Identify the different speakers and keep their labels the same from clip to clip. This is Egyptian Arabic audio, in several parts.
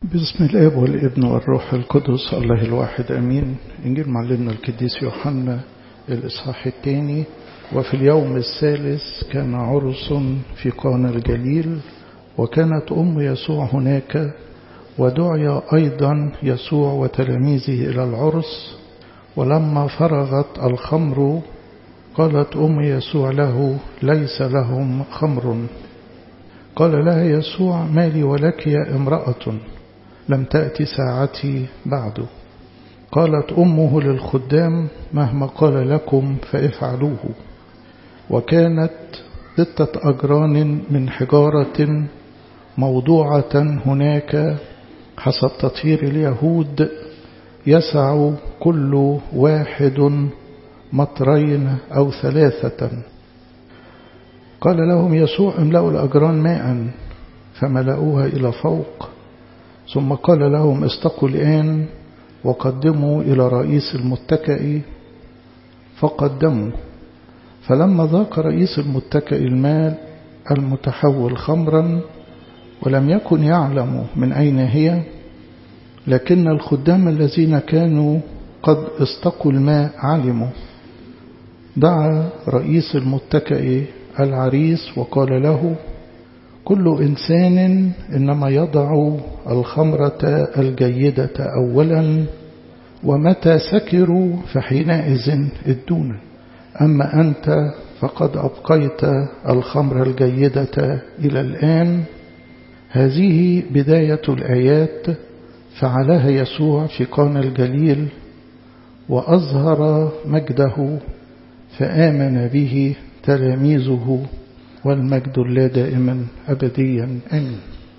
Speaker 1: بسم الاب والابن والروح القدس الله الواحد امين انجيل معلمنا القديس يوحنا الاصحاح الثاني وفي اليوم الثالث كان عرس في قانا الجليل وكانت ام يسوع هناك ودعي ايضا يسوع وتلاميذه الى العرس ولما فرغت الخمر قالت ام يسوع له ليس لهم خمر قال لها يسوع ما لي ولك يا امراه لم تأتي ساعتي بعد قالت أمه للخدام مهما قال لكم فافعلوه وكانت ستة أجران من حجارة موضوعة هناك حسب تطهير اليهود يسع كل واحد مطرين أو ثلاثة قال لهم يسوع املأوا الأجران ماء فملأوها إلى فوق ثم قال لهم استقوا الآن وقدموا إلى رئيس المتكئ فقدموا فلما ذاق رئيس المتكئ المال المتحول خمرا ولم يكن يعلم من أين هي لكن الخدام الذين كانوا قد استقوا الماء علموا دعا رئيس المتكئ العريس وقال له كل إنسان إنما يضع الخمرة الجيدة أولا ومتى سكروا فحينئذ الدون أما أنت فقد أبقيت الخمر الجيدة إلى الآن هذه بداية الآيات فعلها يسوع في قانا الجليل وأظهر مجده فآمن به تلاميذه والمجد الله دائما أبديا آمين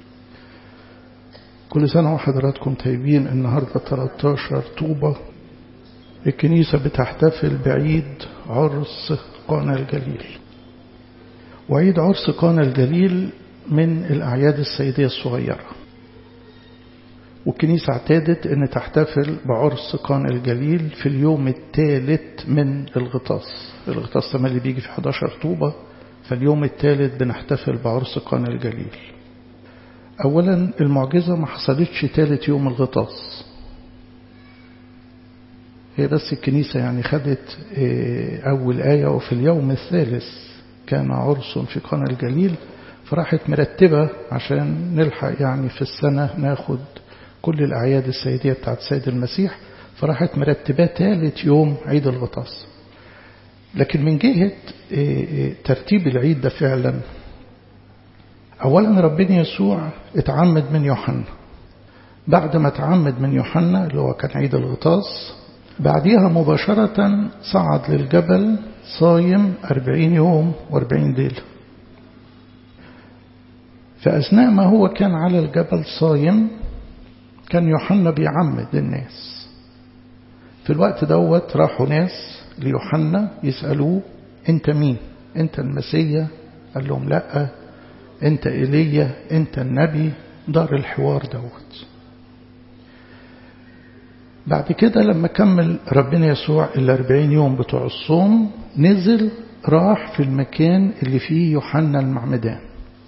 Speaker 1: كل سنة وحضراتكم طيبين النهاردة 13 طوبة الكنيسة بتحتفل بعيد عرس قانا الجليل وعيد عرس قانا الجليل من الأعياد السيدية الصغيرة والكنيسة اعتادت أن تحتفل بعرس قانا الجليل في اليوم الثالث من الغطاس الغطاس ده اللي بيجي في 11 طوبة فاليوم الثالث بنحتفل بعرس قانا الجليل أولا المعجزة ما حصلتش ثالث يوم الغطاس هي بس الكنيسة يعني خدت أول آية وفي اليوم الثالث كان عرس في قانا الجليل فراحت مرتبة عشان نلحق يعني في السنة ناخد كل الأعياد السيدية بتاعت سيد المسيح فراحت مرتبة ثالث يوم عيد الغطاس لكن من جهة ترتيب العيد ده فعلا أولا ربنا يسوع اتعمد من يوحنا بعد ما اتعمد من يوحنا اللي هو كان عيد الغطاس بعديها مباشرة صعد للجبل صايم أربعين يوم وأربعين ليلة فأثناء ما هو كان على الجبل صايم كان يوحنا بيعمد الناس في الوقت دوت راحوا ناس ليوحنا يسألوه انت مين انت المسيا قال لهم لا انت ايليا انت النبي دار الحوار دوت بعد كده لما كمل ربنا يسوع الأربعين يوم بتوع الصوم نزل راح في المكان اللي فيه يوحنا المعمدان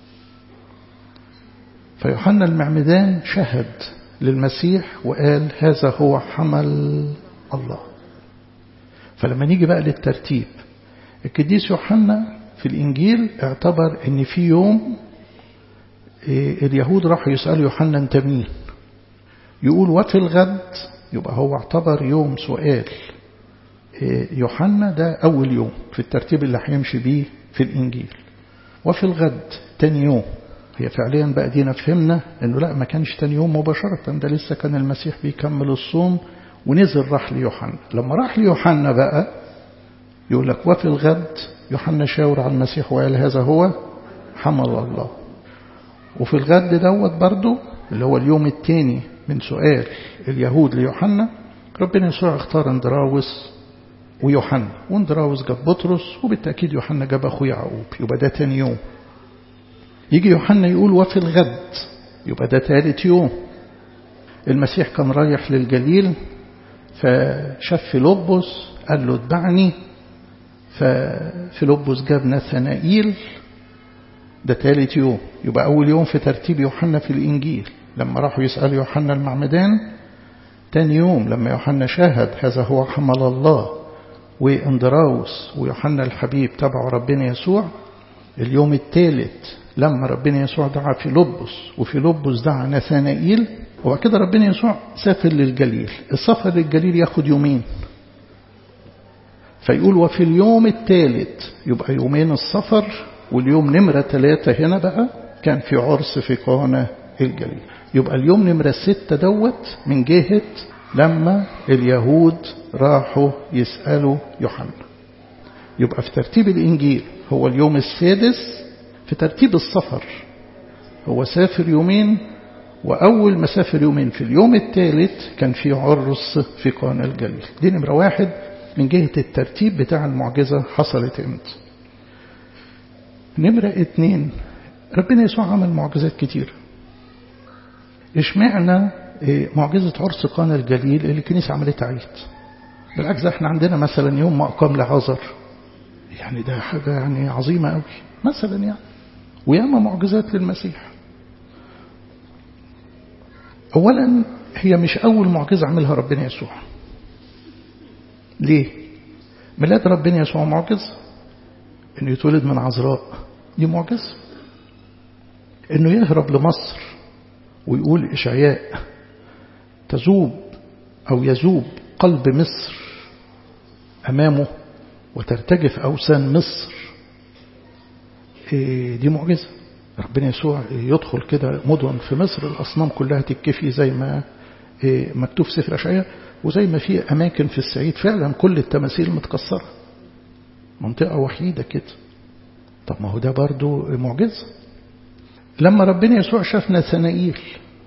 Speaker 1: فيوحنا المعمدان شهد للمسيح وقال هذا هو حمل الله فلما نيجي بقى للترتيب القديس يوحنا في الإنجيل اعتبر ان في يوم اليهود راحوا يسألوا يوحنا انت مين يقول وفي الغد يبقى هو اعتبر يوم سؤال يوحنا ده أول يوم في الترتيب اللي هيمشي بيه في الإنجيل وفي الغد تاني يوم هي فعليا بقى دينا فهمنا انه لا ما كانش تاني يوم مباشرة ده لسه كان المسيح بيكمل الصوم ونزل راح ليوحنا لما راح ليوحنا بقى يقول لك وفي الغد يوحنا شاور على المسيح وقال هذا هو حمل الله وفي الغد دوت برضو اللي هو اليوم الثاني من سؤال اليهود ليوحنا ربنا يسوع اختار اندراوس ويوحنا واندراوس جاب بطرس وبالتأكيد يوحنا جاب أخوه يعقوب يبقى ده تاني يوم يجي يوحنا يقول وفي الغد يبقى ده ثالث يوم المسيح كان رايح للجليل فشاف فيلبس قال له اتبعني ففيلبس جاب ناثنائيل ده ثالث يوم يبقى أول يوم في ترتيب يوحنا في الإنجيل لما راحوا يسألوا يوحنا المعمدان تاني يوم لما يوحنا شاهد هذا هو حمل الله واندراوس ويوحنا الحبيب تبعوا ربنا يسوع اليوم الثالث لما ربنا يسوع دعا في لبس وفي لبس دعا نثانائيل وبعد كده ربنا يسوع سافر للجليل السفر للجليل ياخد يومين فيقول وفي اليوم الثالث يبقى يومين السفر واليوم نمرة ثلاثة هنا بقى كان في عرس في قانا الجليل يبقى اليوم نمرة ستة دوت من جهة لما اليهود راحوا يسألوا يوحنا يبقى في ترتيب الإنجيل هو اليوم السادس في ترتيب السفر هو سافر يومين وأول ما سافر يومين في اليوم الثالث كان في عرس في قانا الجليل دي نمرة واحد من جهة الترتيب بتاع المعجزة حصلت امتى نمرة اتنين ربنا يسوع عمل معجزات كتير اشمعنا معجزة عرس قانا الجليل اللي الكنيسة عملتها عيد بالعكس احنا عندنا مثلا يوم ما أقام لعازر يعني ده حاجة يعني عظيمة قوي مثلا يعني وياما معجزات للمسيح أولا هي مش أول معجزة عملها ربنا يسوع ليه ميلاد ربنا يسوع معجزة انه يتولد من عذراء دي معجزة انه يهرب لمصر ويقول إشعياء تذوب أو يذوب قلب مصر أمامه وترتجف أوسان مصر دي معجزة ربنا يسوع يدخل كده مدن في مصر الأصنام كلها تتكفي زي ما مكتوب في سفر أشعياء وزي ما في أماكن في الصعيد فعلا كل التماثيل متكسرة منطقة وحيدة كده طب ما هو ده برضو معجزة لما ربنا يسوع شاف نثنائيل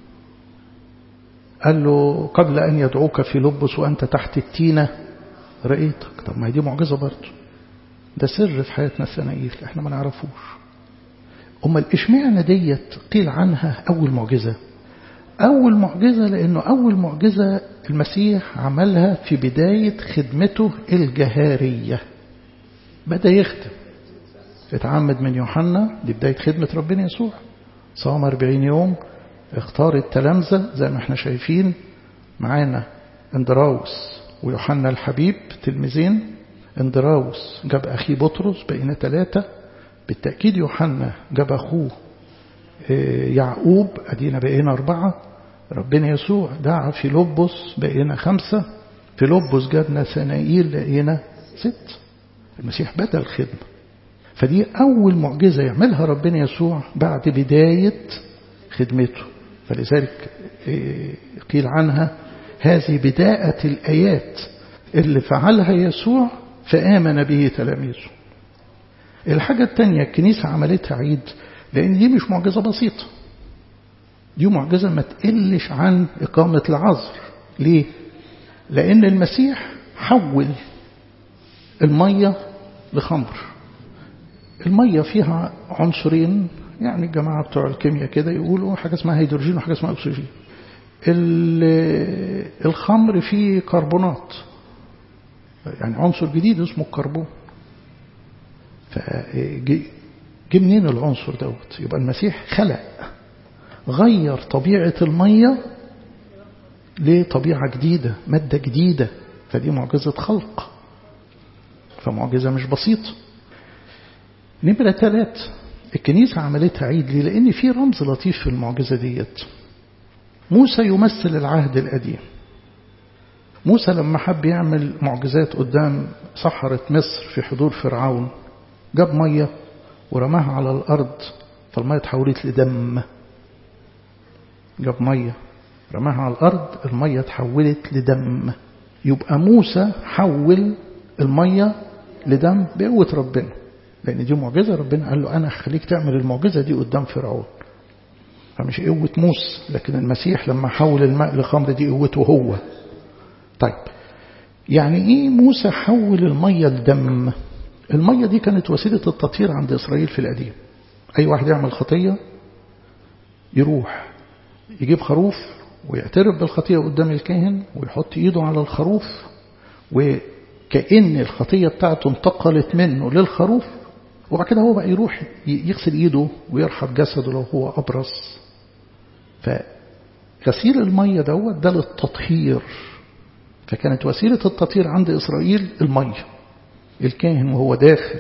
Speaker 1: قال له قبل أن يدعوك في لبس وأنت تحت التينة رأيتك طب ما هي دي معجزة برضو ده سر في حياة نثنائيل احنا ما نعرفوش أمال إشمعنى ديت قيل عنها أول معجزة أول معجزة لأنه أول معجزة المسيح عملها في بداية خدمته الجهارية بدأ يخدم اتعمد من يوحنا دي بداية خدمة ربنا يسوع صام 40 يوم اختار التلامذة زي ما احنا شايفين معانا اندراوس ويوحنا الحبيب تلميذين اندراوس جاب أخيه بطرس بقينا ثلاثة بالتأكيد يوحنا جاب أخوه يعقوب أدينا بقينا أربعة ربنا يسوع دعا في لبس بقينا خمسة في لبس جاب نثنائيل لقينا ست المسيح بدأ الخدمة فدي أول معجزة يعملها ربنا يسوع بعد بداية خدمته فلذلك قيل عنها هذه بداءة الآيات اللي فعلها يسوع فآمن به تلاميذه الحاجة الثانية الكنيسة عملتها عيد لأن دي مش معجزة بسيطة دي معجزة ما تقلش عن إقامة العذر ليه؟ لأن المسيح حول المية لخمر المية فيها عنصرين يعني الجماعة بتوع الكيمياء كده يقولوا حاجة اسمها هيدروجين وحاجة اسمها أكسجين الخمر فيه كربونات يعني عنصر جديد اسمه الكربون فجي منين العنصر دوت يبقى المسيح خلق غير طبيعة المية لطبيعة جديدة مادة جديدة فدي معجزة خلق فمعجزة مش بسيطة نمرة ثلاث الكنيسة عملتها عيد ليه لأن في رمز لطيف في المعجزة ديت موسى يمثل العهد القديم موسى لما حب يعمل معجزات قدام صحراء مصر في حضور فرعون جاب مية ورماها على الأرض فالمية تحولت لدم جاب مية رماها على الأرض المية تحولت لدم يبقى موسى حول المية لدم بقوة ربنا لأن دي معجزة ربنا قال له أنا هخليك تعمل المعجزة دي قدام فرعون فمش قوة موسى لكن المسيح لما حول الماء لخمر دي قوته هو طيب يعني إيه موسى حول المية لدم المية دي كانت وسيلة التطهير عند إسرائيل في القديم أي واحد يعمل خطية يروح يجيب خروف ويعترف بالخطية قدام الكاهن ويحط إيده على الخروف وكأن الخطية بتاعته انتقلت منه للخروف وبعد كده هو بقى يروح يغسل إيده ويرحب جسده لو هو أبرص غسيل المية دوت ده للتطهير فكانت وسيلة التطهير عند إسرائيل المية الكاهن وهو داخل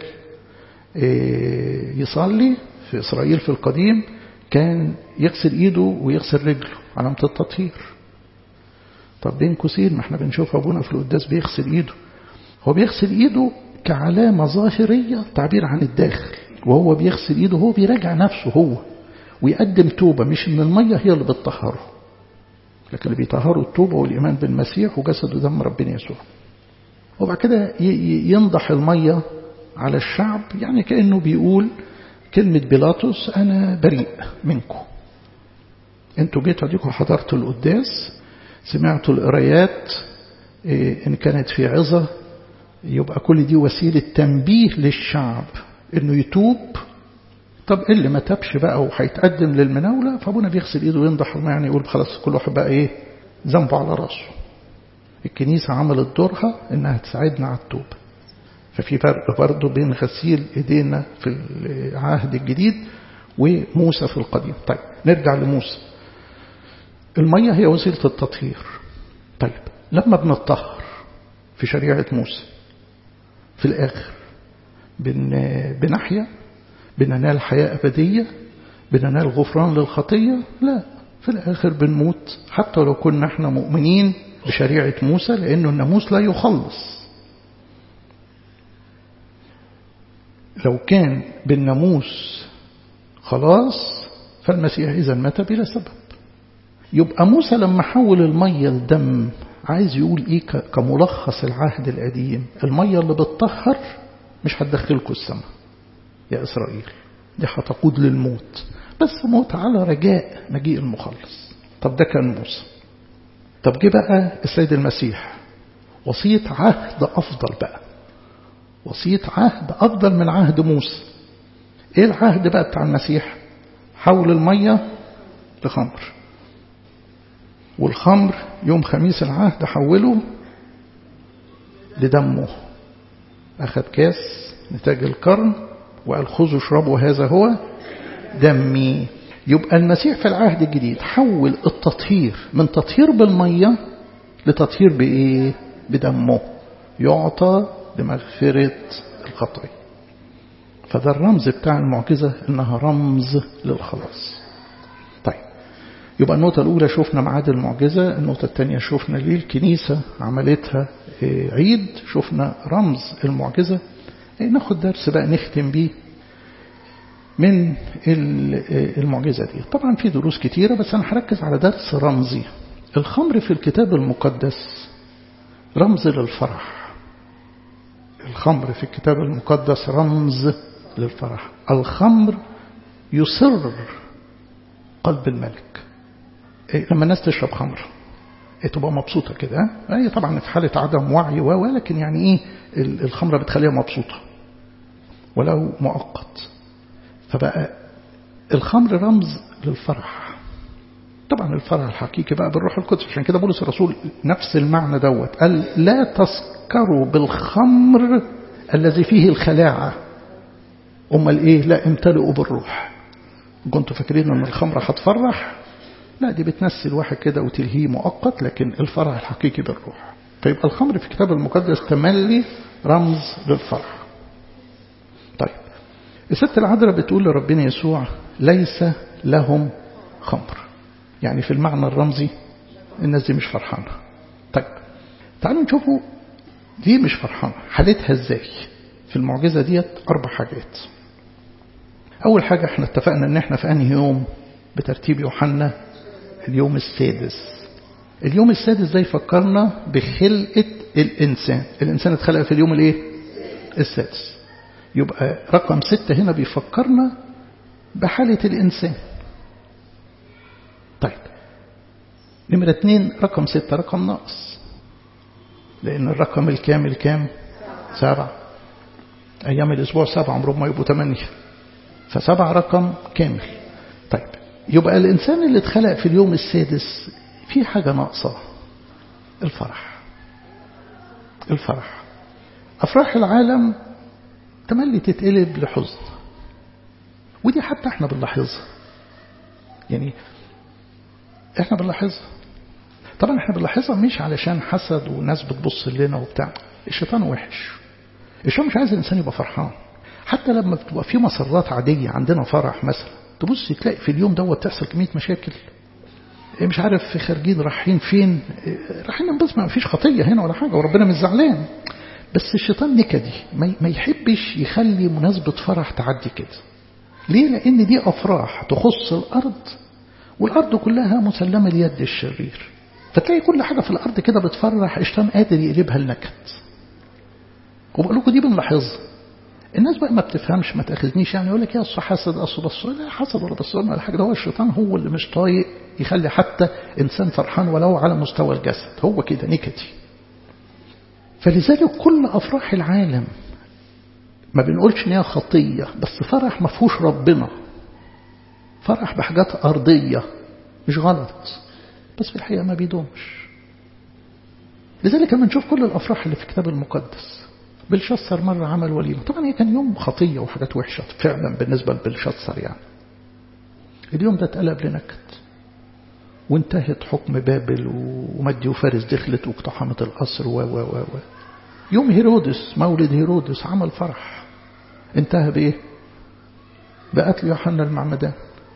Speaker 1: يصلي في إسرائيل في القديم كان يغسل إيده ويغسل رجله علامة التطهير طب بين قوسين ما احنا بنشوف أبونا في القداس بيغسل إيده هو بيغسل إيده كعلامة ظاهرية تعبير عن الداخل وهو بيغسل إيده هو بيراجع نفسه هو ويقدم توبة مش إن المية هي اللي بتطهره لكن اللي بيطهروا التوبة والإيمان بالمسيح وجسد ودم ربنا يسوع وبعد كده ينضح المية على الشعب يعني كأنه بيقول كلمة بيلاطس أنا بريء منكم انتوا جيتوا اديكم حضرتوا القداس سمعتوا القرايات إن كانت في عظة يبقى كل دي وسيلة تنبيه للشعب إنه يتوب طب اللي ما تابش بقى وهيتقدم للمناولة فابونا بيغسل ايده وينضح يعني يقول خلاص كل واحد بقى ايه ذنبه على راسه الكنيسة عملت دورها انها تساعدنا على التوبة ففي فرق برضه بين غسيل ايدينا في العهد الجديد وموسى في القديم طيب نرجع لموسى المية هي وسيلة التطهير طيب لما بنطهر في شريعة موسى في الآخر بن بنحيا بننال حياة أبدية بننال غفران للخطية لا في الآخر بنموت حتى لو كنا احنا مؤمنين بشريعة موسى لأنه الناموس لا يخلص لو كان بالناموس خلاص فالمسيح إذا مات بلا سبب يبقى موسى لما حول المية لدم عايز يقول إيه كملخص العهد القديم المية اللي بتطهر مش هتدخلكم السماء يا إسرائيل دي هتقود للموت بس موت على رجاء مجيء المخلص طب ده كان موسى طب جه بقى السيد المسيح وصية عهد أفضل بقى وصية عهد أفضل من عهد موسى إيه العهد بقى بتاع المسيح حول المية لخمر والخمر يوم خميس العهد حوله لدمه أخذ كاس نتاج القرن وقال خذوا اشربوا هذا هو دمي يبقى المسيح في العهد الجديد حول التطهير من تطهير بالمية لتطهير بإيه بدمه يعطى لمغفرة الخطايا فده الرمز بتاع المعجزة إنها رمز للخلاص طيب يبقى النقطة الأولى شفنا معاد المعجزة النقطة الثانية شفنا ليه الكنيسة عملتها عيد شفنا رمز المعجزة ناخد درس بقى نختم بيه من المعجزة دي طبعا في دروس كتيرة بس أنا هركز على درس رمزي الخمر في الكتاب المقدس رمز للفرح الخمر في الكتاب المقدس رمز للفرح الخمر يصر قلب الملك لما الناس تشرب خمر تبقى مبسوطة كده هي طبعا في حالة عدم وعي ولكن يعني ايه الخمرة بتخليها مبسوطة ولو مؤقت فبقى الخمر رمز للفرح طبعا الفرح الحقيقي بقى بالروح القدس عشان كده بولس الرسول نفس المعنى دوت قال لا تسكروا بالخمر الذي فيه الخلاعة امال ايه لا امتلئوا بالروح كنتوا فاكرين ان الخمرة هتفرح لا دي بتنسي الواحد كده وتلهيه مؤقت لكن الفرح الحقيقي بالروح فيبقى الخمر في الكتاب المقدس تملي رمز للفرح طيب الست العذراء بتقول لربنا يسوع ليس لهم خمر يعني في المعنى الرمزي الناس دي مش فرحانة طيب تعالوا نشوفوا دي مش فرحانة حالتها ازاي في المعجزة ديت أربع حاجات أول حاجة احنا اتفقنا ان احنا في أنهي يوم بترتيب يوحنا اليوم السادس اليوم السادس ده يفكرنا بخلقة الإنسان الإنسان اتخلق في اليوم الايه السادس يبقى رقم ستة هنا بيفكرنا بحالة الإنسان طيب نمرة اتنين رقم ستة رقم ناقص لأن الرقم الكامل كام سبعة أيام الأسبوع سبعة عمرهم ما يبقوا ثمانية فسبعة رقم كامل طيب يبقى الإنسان اللي اتخلق في اليوم السادس في حاجة ناقصة الفرح الفرح أفراح العالم تملي تتقلب لحزن ودي حتى احنا بنلاحظها يعني احنا بنلاحظها طبعا احنا بنلاحظها مش علشان حسد وناس بتبص لنا وبتاع الشيطان وحش الشيطان مش عايز الانسان يبقى فرحان حتى لما بتبقى في مسرات عادية عندنا فرح مثلا تبص تلاقي في اليوم دوت تحصل كمية مشاكل مش عارف خارجين رايحين فين رايحين بس ما فيش خطية هنا ولا حاجة وربنا مش زعلان بس الشيطان نكدي ما يحبش يخلي مناسبة فرح تعدي كده ليه لأن دي أفراح تخص الأرض والأرض كلها مسلمة ليد الشرير فتلاقي كل حاجة في الأرض كده بتفرح الشيطان قادر يقلبها لنكد وبقول لكم دي بنلاحظها الناس بقى ما بتفهمش ما تاخذنيش يعني يقول لك يا اصل حسد اصل بص لا حسد ولا بص ولا حاجه ده هو الشيطان هو اللي مش طايق يخلي حتى انسان فرحان ولو على مستوى الجسد هو كده نكدي فلذلك كل افراح العالم ما بنقولش ان هي خطيه بس فرح ما فيهوش ربنا فرح بحاجات ارضيه مش غلط بس في الحقيقه ما بيدومش لذلك لما نشوف كل الافراح اللي في الكتاب المقدس بلشسر مرة عمل وليمة طبعا هي كان يوم خطية وحاجات وحشة فعلا بالنسبة لبلشسر يعني اليوم ده اتقلب لنكد وانتهت حكم بابل ومدي وفارس دخلت واقتحمت القصر و و و و يوم هيرودس مولد هيرودس عمل فرح انتهى بايه بقتل يوحنا المعمدان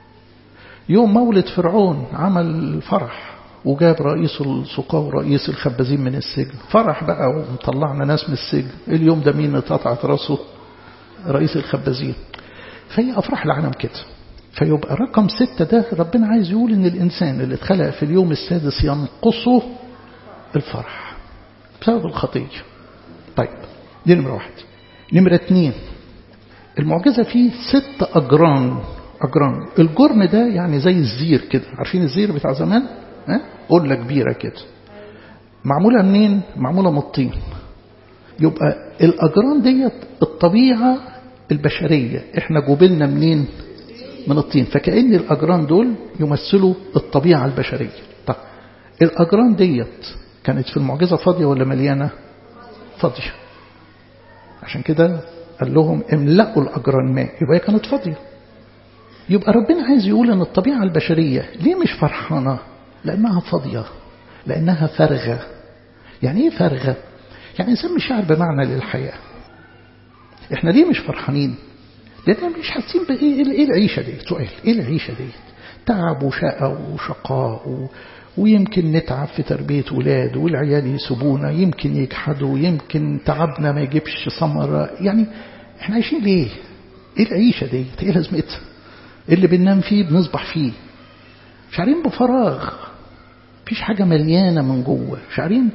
Speaker 1: يوم مولد فرعون عمل فرح وجاب رئيس السقاة ورئيس الخبازين من السجن فرح بقى وطلعنا ناس من السجن اليوم ده مين اتقطعت راسه رئيس الخبازين فهي أفراح العالم كده فيبقى رقم ستة ده ربنا عايز يقول إن الإنسان اللي اتخلق في اليوم السادس ينقصه الفرح بسبب الخطية طيب دي نمرة واحد نمرة اتنين المعجزة فيه ست أجران أجران الجرن ده يعني زي الزير كده عارفين الزير بتاع زمان ها؟ قلة كبيرة كده معمولة منين معمولة من الطين يبقى الأجران ديت الطبيعة البشرية احنا جوبلنا منين من الطين فكأن الأجران دول يمثلوا الطبيعة البشرية طب الأجران ديت كانت في المعجزة فاضية ولا مليانة فاضية عشان كده قال لهم املأوا الأجران ماء يبقى هي كانت فاضية يبقى ربنا عايز يقول ان الطبيعة البشرية ليه مش فرحانة لأنها فاضية لأنها فارغة يعني ايه فارغة يعني إنسان مش شاعر بمعنى للحياة احنا ليه مش فرحانين لأننا مش حاسين بإيه إيه العيشة دي سؤال إيه العيشة دي تعب وشقى وشقاء و... ويمكن نتعب في تربية ولاد والعيال يسيبونا يمكن يجحدوا يمكن تعبنا ما يجيبش ثمرة يعني احنا عايشين ليه ايه العيشة دي ايه لازمتها اللي بننام فيه بنصبح فيه شعرين بفراغ مفيش حاجة مليانة من جوه شعرين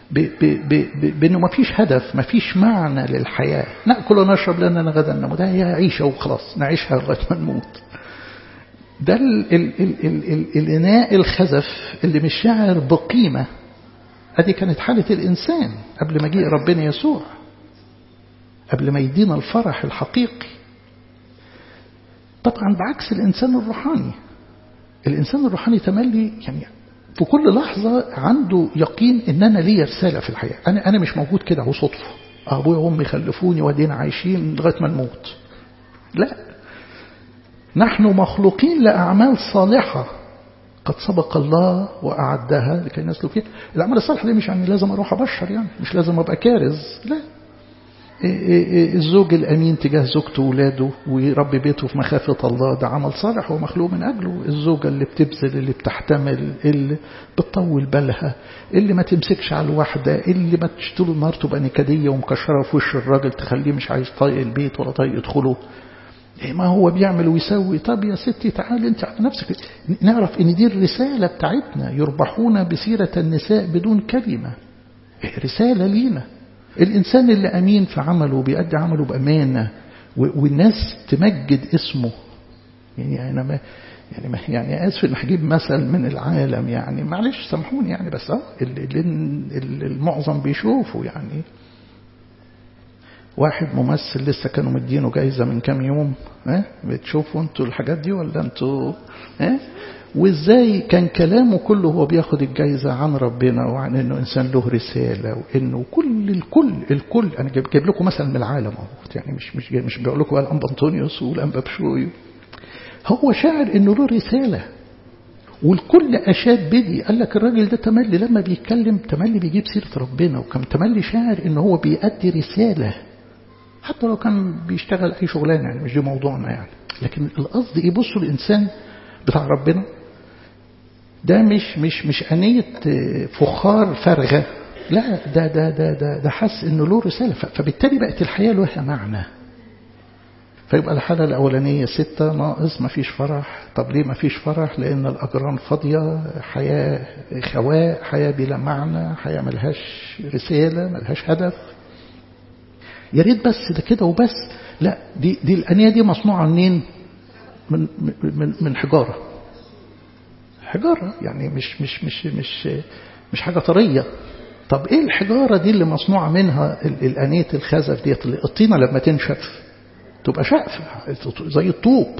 Speaker 1: بأنه مفيش هدف مفيش معنى للحياة نأكل ونشرب لأننا غدا نموت هي عيشة وخلاص نعيشها لغاية ما نموت ده ال ال ال ال ال الإناء الخزف اللي مش شاعر بقيمة هذه كانت حالة الإنسان قبل مجيء ربنا يسوع قبل ما يدينا الفرح الحقيقي طبعا بعكس الإنسان الروحاني الإنسان الروحاني تملي يعني في كل لحظة عنده يقين إن أنا لي رسالة في الحياة أنا أنا مش موجود كده هو صدفة أبويا وأمي خلفوني ودينا عايشين لغاية ما نموت لا نحن مخلوقين لأعمال صالحة قد سبق الله وأعدها لكي نسلك فيها الأعمال الصالحة دي مش يعني لازم أروح أبشر يعني مش لازم أبقى كارز لا الزوج الأمين تجاه زوجته وولاده ويربي بيته في مخافة الله ده عمل صالح هو مخلوق من أجله الزوجة اللي بتبذل اللي بتحتمل اللي بتطول بالها اللي ما تمسكش على الواحدة اللي ما طول النهار تبقى نكدية ومكشرة في وش الراجل تخليه مش عايز طايق البيت ولا طايق يدخله ما هو بيعمل ويسوي طب يا ستي تعالي انت على نفسك نعرف ان دي الرسالة بتاعتنا يربحون بسيرة النساء بدون كلمة رسالة لينا الإنسان اللي أمين في عمله بيأدي عمله بأمانة والناس تمجد اسمه يعني أنا ما يعني ما يعني آسف إن هجيب مثل من العالم يعني معلش سامحوني يعني بس اه اللي, اللي المعظم بيشوفوا يعني واحد ممثل لسه كانوا مدينه جايزة من كام يوم ها بتشوفوا انتوا الحاجات دي ولا انتوا ها وازاي كان كلامه كله هو بياخد الجايزة عن ربنا وعن انه انسان له رسالة وانه كل الكل الكل انا جايب, جايب لكم مثل من العالم اهو يعني مش مش مش بقول لكم الانبا انطونيوس والانبا بشوي هو شاعر انه له رسالة والكل أشاد بدي قال لك الراجل ده تملي لما بيتكلم تملي بيجيب سيرة ربنا وكان تملي شاعر إن هو بيأدي رسالة حتى لو كان بيشتغل أي شغلانة يعني مش دي موضوعنا يعني لكن القصد إيه بصوا الإنسان بتاع ربنا ده مش مش مش أنية فخار فارغة لا ده ده ده ده, ده حس إنه له رسالة فبالتالي بقت الحياة لها معنى فيبقى الحالة الأولانية ستة ناقص ما فيش فرح طب ليه ما فيش فرح لأن الأجران فاضية حياة خواء حياة بلا معنى حياة ملهاش رسالة ملهاش هدف يا ريت بس ده كده وبس لا دي دي الأنية دي مصنوعة منين من من من حجارة حجارة يعني مش مش مش مش مش حاجة طرية طب ايه الحجارة دي اللي مصنوعة منها الأنية الخزف ديت الطينة لما تنشف تبقى شقفة زي الطوب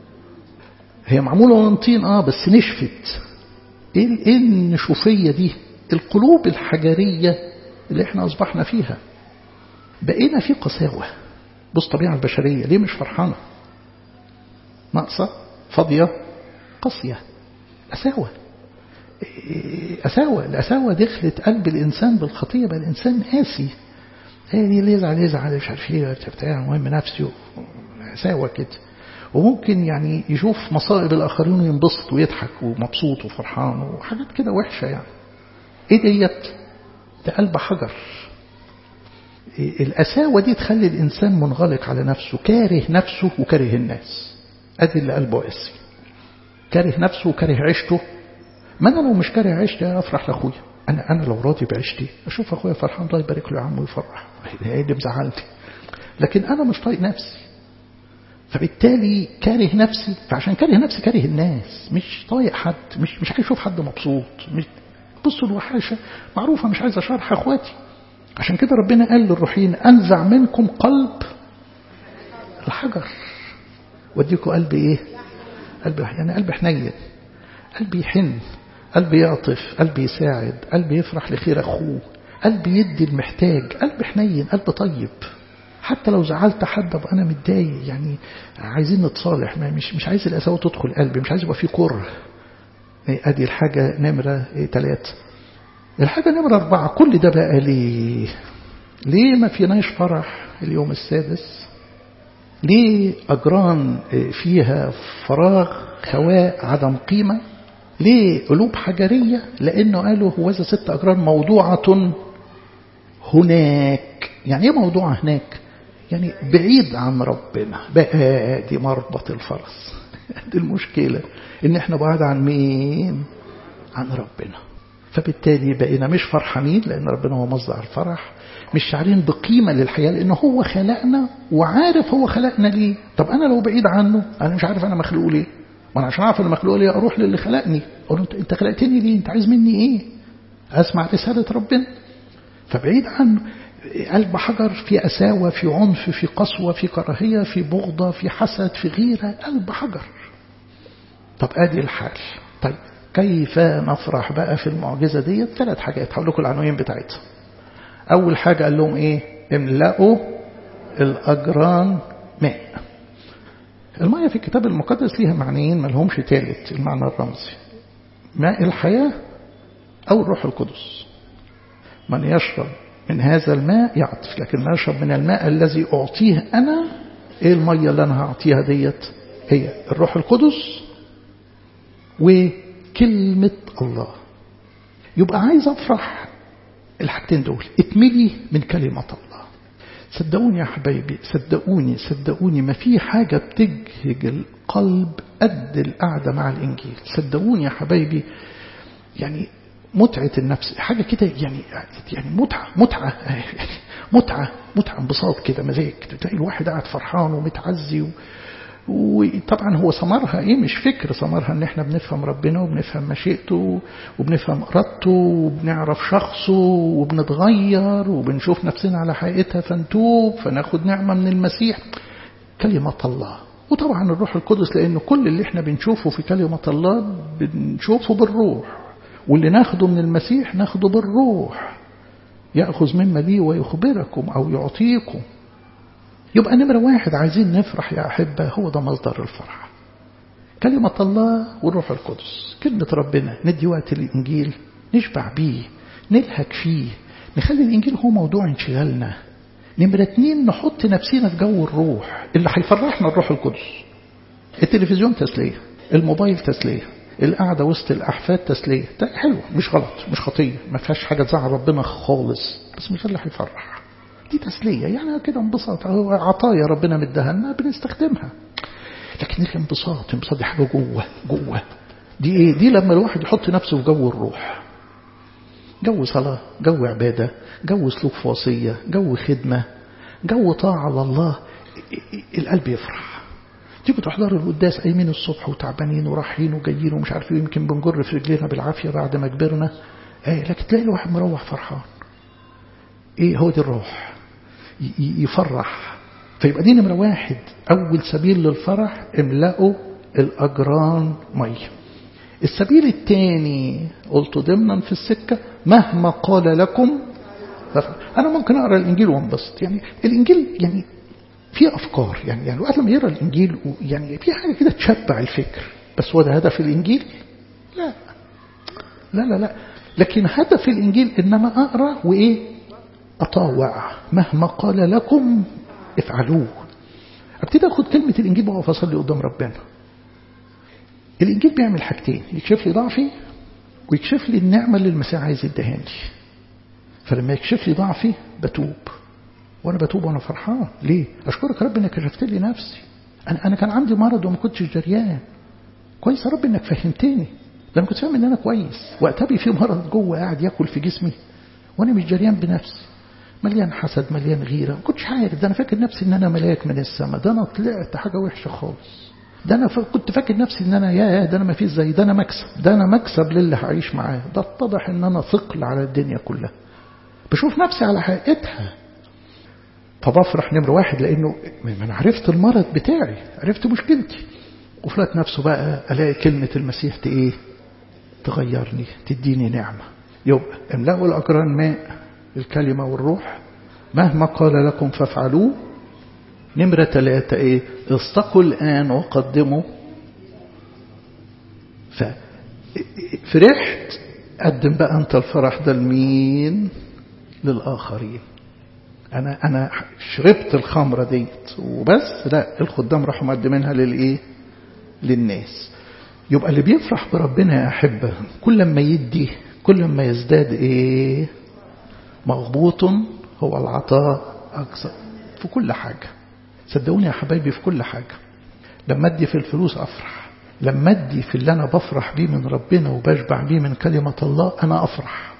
Speaker 1: هي معمولة من طين اه بس نشفت ايه ايه النشوفية دي القلوب الحجرية اللي احنا اصبحنا فيها بقينا في قساوة بص طبيعة البشرية ليه مش فرحانة ناقصة فاضية قاسية أساوة أساوة الأساوة دخلت قلب الإنسان بالخطية بقى الإنسان قاسي ايه اللي يزعل يزعل مش عارف ايه بتاع المهم نفسي ساوى كده وممكن يعني يشوف مصائب الاخرين وينبسط ويضحك ومبسوط وفرحان وحاجات كده وحشه يعني ايه ديت ده قلب حجر إيه القساوه دي تخلي الانسان منغلق على نفسه كاره نفسه وكاره الناس ادي اللي قلبه قاسي كاره نفسه وكاره عيشته ما انا لو مش كاره عيشتي افرح لاخويا أنا أنا لو راضي بعيشتي أشوف أخويا فرحان الله يبارك له يا عم ويفرح هي اللي مزعلني لكن أنا مش طايق نفسي فبالتالي كاره نفسي فعشان كاره نفسي كاره الناس مش طايق حد مش مش عايز أشوف حد مبسوط مش بصوا الوحاشة معروفة مش عايز أشرح أخواتي عشان كده ربنا قال للروحين أنزع منكم قلب الحجر واديكم قلب إيه قلب يعني قلب حنين قلب يحن قلب يعطف قلب يساعد قلب يفرح لخير أخوه قلب يدي المحتاج قلب حنين قلب طيب حتى لو زعلت حد ابقى انا متضايق يعني عايزين نتصالح ما مش مش عايز القساوه تدخل قلبي مش عايز يبقى فيه كره ادي الحاجه نمره ثلاثة الحاجه نمره أربعة كل ده بقى ليه ليه ما فيناش فرح اليوم السادس ليه أجران فيها فراغ خواء عدم قيمة ليه قلوب حجرية لأنه قالوا هو ذا ست أجران موضوعة هناك يعني ايه موضوع هناك يعني بعيد عن ربنا بقى دي مربط الفرس دي المشكلة ان احنا بعاد عن مين عن ربنا فبالتالي بقينا مش فرحانين لان ربنا هو مصدر الفرح مش شعرين بقيمة للحياة لانه هو خلقنا وعارف هو خلقنا ليه طب انا لو بعيد عنه انا مش عارف انا مخلوق ليه ما انا عشان اعرف انا مخلوق ليه اروح للي خلقني اقول له انت خلقتني ليه انت عايز مني ايه اسمع رسالة ربنا فبعيد عنه قلب حجر في أساوة في عنف في قسوة في كراهية في بغضة في حسد في غيرة قلب حجر طب ادي الحال طيب كيف نفرح بقى في المعجزة دي ثلاث حاجات هقول لكم العناوين بتاعتها أول حاجة قال لهم إيه املأوا الأجران ماء المية في الكتاب المقدس ليها معنيين ما لهمش ثالث المعنى الرمزي ماء الحياة أو الروح القدس من يشرب من هذا الماء يعطف لكن ما يشرب من الماء الذي أعطيه أنا إيه المية اللي أنا هعطيها ديت هي الروح القدس وكلمة الله يبقى عايز أفرح الحاجتين دول اتملي من كلمة الله صدقوني يا حبايبي صدقوني صدقوني ما في حاجة بتجهج القلب قد القعدة مع الإنجيل صدقوني يا حبايبي يعني متعة النفس حاجة كده يعني يعني متعة متعة متعة متعة انبساط كده مزاج تلاقي الواحد قاعد فرحان ومتعزي و... وطبعا هو ثمرها ايه مش فكر ثمرها ان احنا بنفهم ربنا وبنفهم مشيئته وبنفهم ارادته وبنعرف شخصه وبنتغير وبنشوف نفسنا على حقيقتها فنتوب فناخد نعمة من المسيح كلمة الله وطبعا الروح القدس لأنه كل اللي احنا بنشوفه في كلمة الله بنشوفه بالروح واللي ناخده من المسيح ناخده بالروح يأخذ مما لي ويخبركم أو يعطيكم يبقى نمرة واحد عايزين نفرح يا أحبة هو ده مصدر الفرح كلمة الله والروح القدس كلمة ربنا ندي وقت الإنجيل نشبع بيه نلهك فيه نخلي الإنجيل هو موضوع انشغالنا نمرة اتنين نحط نفسنا في جو الروح اللي هيفرحنا الروح القدس التلفزيون تسلية الموبايل تسلية القعدة وسط الأحفاد تسلية ده حلو مش غلط مش خطية ما فيهاش حاجة تزعل ربنا خالص بس مش اللي هيفرح دي تسلية يعني كده انبساط عطايا ربنا مديها لنا بنستخدمها لكن الانبساط الانبساط دي حاجة جوه جوه دي ايه دي لما الواحد يحط نفسه في جو الروح جو صلاة جو عبادة جو سلوك في وصية جو خدمة جو طاعة لله القلب يفرح تيجوا تحضروا القداس قايمين الصبح وتعبانين ورايحين وجايين ومش عارف يمكن بنجر في رجلينا بالعافية بعد ما كبرنا ايه لكن تلاقي الواحد مروح فرحان ايه هو دي الروح يفرح فيبقى دي نمرة واحد أول سبيل للفرح املأوا الأجران مية السبيل الثاني قلت ضمنا في السكة مهما قال لكم أنا ممكن أقرأ الإنجيل وانبسط يعني الإنجيل يعني في أفكار يعني يعني الواحد لما يقرأ الإنجيل يعني في حاجة كده تشبع الفكر بس هو ده هدف الإنجيل لا لا لا لا لكن هدف الإنجيل إن أنا أقرأ وإيه أطاوع مهما قال لكم افعلوه ابتدي اخد كلمة الانجيل واقف اصلي قدام ربنا الانجيل بيعمل حاجتين يكشف لي ضعفي ويكشف لي النعمة اللي المسيح عايز يديها لي فلما يكشف لي ضعفي بتوب وانا بتوب وانا فرحان ليه اشكرك يا رب انك كشفت لي نفسي انا انا كان عندي مرض وما كنتش جريان كويس يا رب انك فهمتني لما كنت فاهم ان انا كويس وقتها في مرض جوه قاعد ياكل في جسمي وانا مش جريان بنفسي مليان حسد مليان غيرة ما كنتش عارف ده أنا فاكر نفسي إن أنا ملاك من السماء ده أنا طلعت حاجة وحشة خالص ده أنا كنت فاكر نفسي إن أنا يا ده أنا ما فيش زي ده أنا مكسب ده أنا مكسب للي هعيش معاه ده اتضح إن أنا ثقل على الدنيا كلها بشوف نفسي على حقيقتها فبفرح نمرة واحد لأنه ما أنا عرفت المرض بتاعي عرفت مشكلتي وفلات نفسه بقى ألاقي كلمة المسيح إيه تغيرني تديني نعمة يبقى املأوا الأجران ماء الكلمة والروح مهما قال لكم فافعلوه نمرة ثلاثة ايه استقوا الآن وقدموا ففرحت قدم بقى أنت الفرح ده لمين للآخرين أنا أنا شربت الخمرة ديت وبس لا الخدام راحوا مقدمينها للإيه للناس يبقى اللي بيفرح بربنا يا أحبة كل ما يدي كل ما يزداد إيه مغبوط هو العطاء أكثر في كل حاجة صدقوني يا حبايبي في كل حاجة لما أدي في الفلوس أفرح لما أدي في اللي أنا بفرح بيه من ربنا وبشبع بيه من كلمة الله أنا أفرح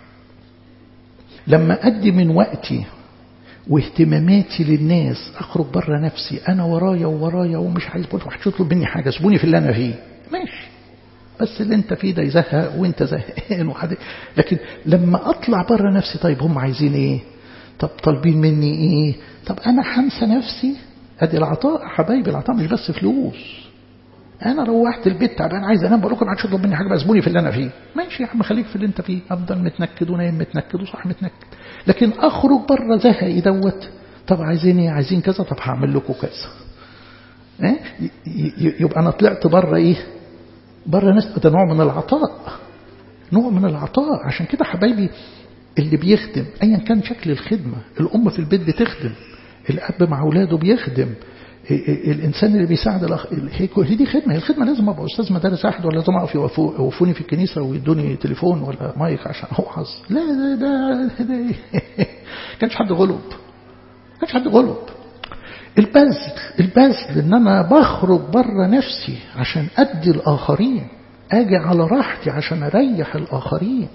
Speaker 1: لما أدي من وقتي واهتماماتي للناس أخرج بره نفسي أنا ورايا وورايا ومش عايز بقول واحد يطلب مني حاجة سيبوني في اللي أنا فيه ماشي بس اللي انت فيه ده يزهق وانت زهقان وحد لكن لما اطلع بره نفسي طيب هم عايزين ايه طب طالبين مني ايه طب انا هنسى نفسي ادي العطاء حبايبي العطاء مش بس فلوس انا روحت البيت تعبان عايز انام بقول لكم عادش تطلب مني حاجه بس سيبوني في اللي انا فيه ماشي يا عم خليك في اللي انت فيه افضل متنكد ونايم متنكد وصح متنكد لكن اخرج بره زهقي دوت طب عايزين ايه عايزين كذا طب هعمل لكم كذا ايه يبقى انا طلعت بره ايه بره ناس ده نوع من العطاء نوع من العطاء عشان كده حبايبي اللي بيخدم ايا كان شكل الخدمة الام في البيت بتخدم الاب مع اولاده بيخدم الانسان اللي بيساعد الاخ هي دي خدمه هي الخدمه لازم ابقى استاذ مدارس احد ولا لازم اقف يوقفوني في الكنيسه ويدوني تليفون ولا مايك عشان اوعظ لا ده ده, ده كانش حد غلب كانش حد غلب البذل البذل ان انا بخرج بره نفسي عشان ادي الاخرين اجي على راحتي عشان اريح الاخرين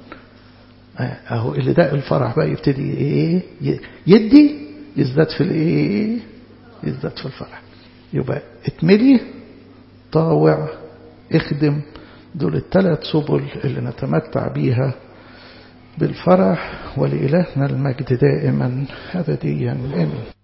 Speaker 1: اهو اللي ده الفرح بقى يبتدي ايه يدي يزداد في الايه يزداد في الفرح يبقى اتملي طاوع اخدم دول الثلاث سبل اللي نتمتع بيها بالفرح ولإلهنا المجد دائما أبديا آمين